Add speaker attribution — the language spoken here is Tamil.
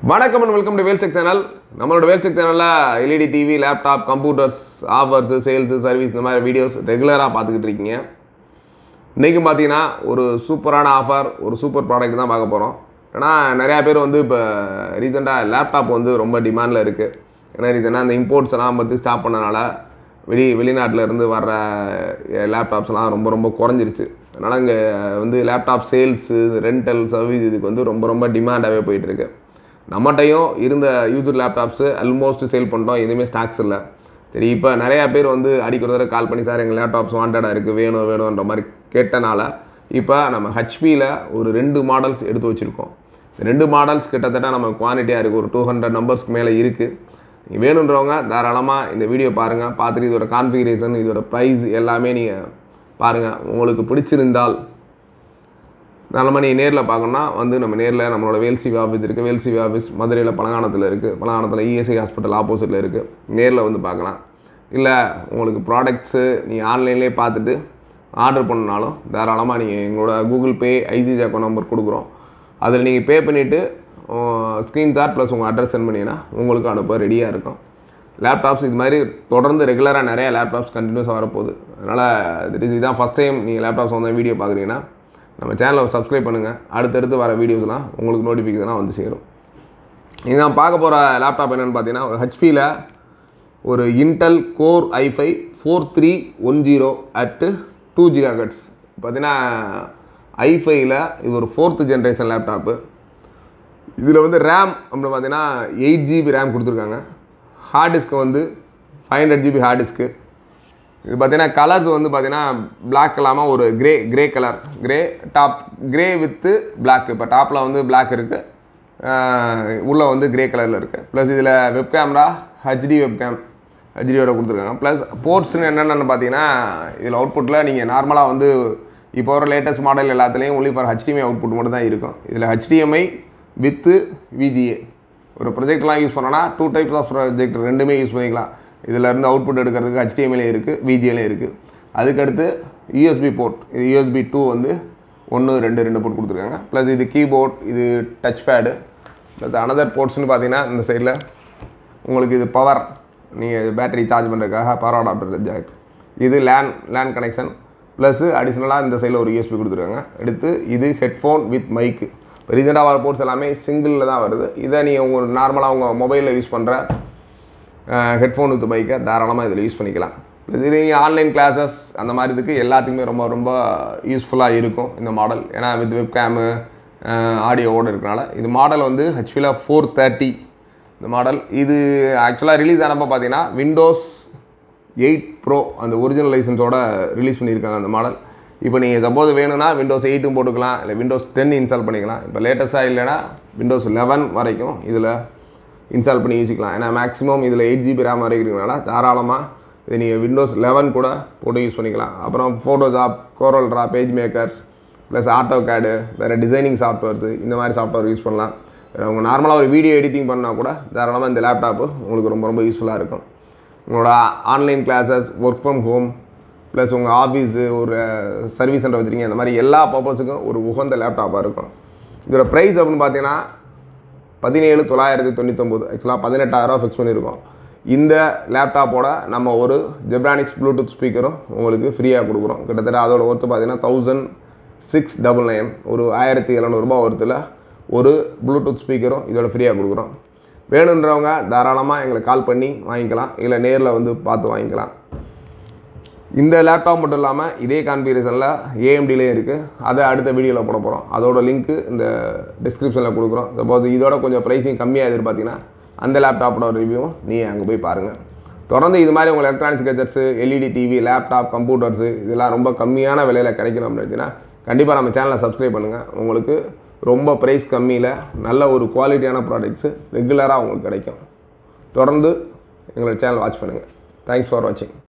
Speaker 1: வணக்கம் அண்ட் வெல்கம் டு வேல்செக் சேனல் நம்மளோட வேல்செக் சேனலில் LED TV laptop computers offers sales service இந்த மாதிரி வீடியோஸ் ரெகுலராக பார்த்துக்கிட்டு இருக்கீங்க இன்றைக்கும் பார்த்தீங்கன்னா ஒரு சூப்பரான ஆஃபர் ஒரு சூப்பர் ப்ராடக்ட் தான் பார்க்க போகிறோம் ஏன்னா நிறையா பேர் வந்து இப்போ ரீசெண்டாக லேப்டாப் வந்து ரொம்ப டிமாண்டில் இருக்குது ஏன்னா ரீசெண்டாக அந்த இம்போர்ட்ஸ் எல்லாம் வந்து ஸ்டாப் பண்ணனால வெளி வெளிநாட்டில் இருந்து வர்ற லேப்டாப்ஸ்லாம் ரொம்ப ரொம்ப குறைஞ்சிருச்சு அதனால் இங்கே வந்து லேப்டாப் சேல்ஸு ரெண்டல் சர்வீஸ் இதுக்கு வந்து ரொம்ப ரொம்ப டிமாண்டாகவே போயிட்டுருக்கு நம்மகிட்டையும் இருந்த யூசர் லேப்டாப்ஸு ஆல்மோஸ்ட் சேல் பண்ணிட்டோம் எதுவுமே ஸ்டாக்ஸ் இல்லை சரி இப்போ நிறையா பேர் வந்து அடிக்கிற தடவை கால் பண்ணி சார் எங்கள் லேப்டாப்ஸ் வாண்டடாக இருக்குது வேணும் வேணுன்ற மாதிரி கேட்டனால இப்போ நம்ம ஹெச்பியில் ஒரு ரெண்டு மாடல்ஸ் எடுத்து வச்சுருக்கோம் இந்த ரெண்டு மாடல்ஸ் கிட்டத்தட்ட நம்ம குவான்டிட்டியாக இருக்குது ஒரு டூ ஹண்ட்ரட் நம்பர்ஸ்க்கு மேலே இருக்குது நீங்கள் வேணுன்றவங்க தாராளமாக இந்த வீடியோ பாருங்கள் பார்த்துட்டு இதோட கான்ஃபிகரேஷன் இதோட ப்ரைஸ் எல்லாமே நீங்கள் பாருங்கள் உங்களுக்கு பிடிச்சிருந்தால் நல்ல நீங்கள் நேரில் பார்க்கணுன்னா வந்து நம்ம நேரில் நம்மளோட வேல்சிவி ஆஃபீஸ் இருக்குது வேல்சிவி ஆஃபீஸ் மதுரையில் பழங்கானத்தில் இருக்குது பழங்கானத்தில் இஎஸ்ஐ ஹாஸ்பிட்டல் ஆப்போசிட்டில் இருக்குது நேரில் வந்து பார்க்கலாம் இல்லை உங்களுக்கு ப்ராடக்ட்ஸு நீங்கள் ஆன்லைன்லேயே பார்த்துட்டு ஆர்டர் பண்ணனாலும் தாராளமாக நீங்கள் எங்களோட Google Pay ICC account number கொடுக்குறோம் அதில் நீங்கள் பே பண்ணிவிட்டு ஸ்க்ரீன்ஷாட் ப்ளஸ் உங்கள் அட்ரஸ் சென்ட் பண்ணிங்கன்னா உங்களுக்கு அனுப்ப ரெடியாக இருக்கும் லேப்டாப்ஸ் இது மாதிரி தொடர்ந்து ரெகுலராக நிறைய லேப்டாப்ஸ் கண்டினியூஸாக வரப்போகுது அதனால் இதுதான் ஃபஸ்ட் டைம் நீங்கள் லேப்டாப்ஸ் வந்து வீடியோ பார்க்குறீங்கன்னா நம்ம சேனலை சப்ஸ்கிரைப் பண்ணுங்கள் அடுத்தடுத்து வர வீடியோஸ்லாம் உங்களுக்கு நோட்டிஃபிகேஷனாக வந்து சேரும் இது நான் பார்க்க போகிற லேப்டாப் என்னென்னு பார்த்தீங்கன்னா ஒரு ஹெச்பியில் ஒரு Intel core i five four three one zero eight two gigahertz பார்த்தீங்கன்னா ஐஃபையில் இது ஒரு ஃபோர்த்து ஜென்ரேஷன் லேப்டாப்பு இதில் வந்து ரேம் அப்படின்னு பார்த்தீங்கன்னா எயிட் ஜிபி ரேம் கொடுத்துருக்காங்க ஹார்ட் டிஸ்க்கு வந்து five hundred GB hard disk இது பார்த்தீங்கன்னா கலர்ஸ் வந்து பார்த்தீங்கன்னா பிளாக் இல்லாமல் ஒரு grey grey colour grey top grey with black இப்போ டாப்பில் வந்து பிளாக் இருக்குது உள்ளே வந்து கிரே கலரில் இருக்குது ப்ளஸ் இதில் web camera HD web cam ஹெச்டியோட கொடுத்துருக்காங்க ப்ளஸ் போர்ட்ஸ்னு என்னென்னு பார்த்தீங்கன்னா இதில் அவுட்புட்டில் நீங்கள் நார்மலாக வந்து இப்போ வர லேட்டஸ்ட் மாடல் எல்லாத்துலேயும் ஒன்லி ஃபார் ஹெச்டிஎம்ஐ அவுட்புட் மட்டும் தான் இருக்கும் இதில் ஹெச்டிஎம்ஐ வித்து விஜிஏ ஒரு ப்ரொஜெக்ட்லாம் யூஸ் பண்ணோன்னா டூ டைப்ஸ் ஆஃப் ப்ரொஜெக்ட் ரெண்டுமே யூஸ் பண்ணிக்கலாம் இதில் இருந்து அவுட்புட் எடுக்கிறதுக்கு ஹெச்டிஎம்ஏலையும் இருக்குது விஜிஏலையும் இருக்குது அதுக்கடுத்து யூஎஸ்பி போர்ட் இது யூஎஸ்பி டூ வந்து ஒன்று ரெண்டு ரெண்டு போர்ட் கொடுத்துருக்காங்க ப்ளஸ் இது கீபோர்ட் இது டச் பேடு ப்ளஸ் அனதர் போர்ட்ஸ்னு பார்த்தீங்கன்னா இந்த சைடில் உங்களுக்கு இது பவர் நீங்கள் பேட்டரி சார்ஜ் பண்ணுறதுக்காக பவர் அடாப்டர் ஜாக் இது லேன் லேன் கனெக்ஷன் ப்ளஸ்ஸு அடிஷ்னலாக இந்த சைடில் ஒரு யூஎஸ்பி கொடுத்துருக்காங்க எடுத்து இது ஹெட்ஃபோன் வித் மைக்கு இப்போ ரீசெண்டாக வர போர்ட்ஸ் எல்லாமே சிங்கிளில் தான் வருது இதை நீங்கள் உங்கள் நார்மலாக உங்கள் மொபைலில் யூஸ் பண்ணுற ஹெட்ஃபோன் வித் பைக்கை தாராளமாக இதில் யூஸ் பண்ணிக்கலாம் இது நீங்கள் ஆன்லைன் கிளாஸஸ் அந்த மாதிரி இதுக்கு எல்லாத்துக்குமே ரொம்ப ரொம்ப யூஸ்ஃபுல்லாக இருக்கும் இந்த மாடல் ஏன்னா வித் வெப் கேமு ஆடியோவோடு இருக்கனால இது மாடல் வந்து ஹெச்பியில் ஃபோர் தேர்ட்டி இந்த மாடல் இது ஆக்சுவலாக ரிலீஸ் ஆனப்போ பார்த்தீங்கன்னா விண்டோஸ் எயிட் ப்ரோ அந்த ஒரிஜினல் லைசன்ஸோட ரிலீஸ் பண்ணியிருக்காங்க அந்த மாடல் இப்போ நீங்கள் சப்போஸ் வேணும்னா விண்டோஸ் எயிட்டும் போட்டுக்கலாம் இல்லை விண்டோஸ் டென் இன்ஸ்டால் பண்ணிக்கலாம் இப்போ லேட்டஸ்ட்டாக இல்லைன்னா விண்டோஸ் லெவன் வரைக்கும் இதில் இன்ஸ்டால் பண்ணி யூஸிக்கலாம் ஏன்னா மேக்ஸிமம் இதில் எயிட் ஜிபி ரேம் வரைக்கிறதுனால தாராளமாக இது நீங்கள் விண்டோஸ் லெவன் கூட போட்டு யூஸ் பண்ணிக்கலாம் அப்புறம் photos app Corel draw page makers plus AutoCAD வேறு டிசைனிங் சாஃப்ட்வேர்ஸு இந்த மாதிரி சாஃப்ட்வேர் யூஸ் பண்ணலாம் வேறு உங்கள் நார்மலாக ஒரு வீடியோ எடிட்டிங் பண்ணால் கூட தாராளமாக இந்த லேப்டாப்பு உங்களுக்கு ரொம்ப ரொம்ப யூஸ்ஃபுல்லாக இருக்கும் உங்களோட online classes work from home plus உங்கள் ஆஃபீஸு ஒரு சர்வீஸ் சென்டர் வச்சுருக்கீங்க அந்த மாதிரி எல்லா பர்பஸுக்கும் ஒரு உகந்த லேப்டாப்பாக இருக்கும் இதோட ப்ரைஸ் அப்படின்னு பார்த்தீங்கன்னா பதினேழு தொள்ளாயிரத்தி தொண்ணூத்தொம்பது ஆக்சுவலாக பதினெட்டாயிரம் ஃபிக்ஸ் பண்ணியிருக்கோம் இந்த லேப்டாப்போட நம்ம ஒரு ஜெப்ரானிக்ஸ் ப்ளூடூத் ஸ்பீக்கரும் உங்களுக்கு ஃப்ரீயாக கொடுக்குறோம் கிட்டத்தட்ட அதோட ஒர்த்து பார்த்தீங்கன்னா தௌசண்ட் சிக்ஸ் டபுள் நைன் ஒரு ஆயிரத்தி எழுநூறுபா ஒருத்தில் ஒரு ப்ளூடூத் ஸ்பீக்கரும் இதோட ஃப்ரீயாக கொடுக்குறோம் வேணுன்றவங்க தாராளமாக எங்களுக்கு கால் பண்ணி வாங்கிக்கலாம் இல்லை நேரில் வந்து பார்த்து வாங்கிக்கலாம் இந்த லேப்டாப் மட்டும் இல்லாமல் இதே கான்ஃபிகரேஷனில் ஏஎம்டிலேயும் இருக்குது அதை அடுத்த வீடியோவில் போட போகிறோம் அதோட லிங்க்கு இந்த டிஸ்கிரிப்ஷனில் கொடுக்குறோம் சப்போஸ் இதோட கொஞ்சம் ப்ரைஸிங் கம்மியாக எதிர்பார்த்தீங்கன்னா அந்த லேப்டாப்போட ரிவ்யூவும் நீங்கள் அங்கே போய் பாருங்கள் தொடர்ந்து இது மாதிரி உங்கள் electronics gadgets LED TV laptop computers இதெல்லாம் ரொம்ப கம்மியான விலையில் கிடைக்கணும் அப்படின்னு கண்டிப்பாக நம்ம சேனலை சப்ஸ்கிரைப் பண்ணுங்கள் உங்களுக்கு ரொம்ப ப்ரைஸ் கம்மியில் நல்ல ஒரு குவாலிட்டியான ப்ராடக்ட்ஸு ரெகுலராக உங்களுக்கு கிடைக்கும் தொடர்ந்து எங்களோட சேனல் வாட்ச் பண்ணுங்கள் தேங்க்ஸ் ஃபார் வாட்சிங்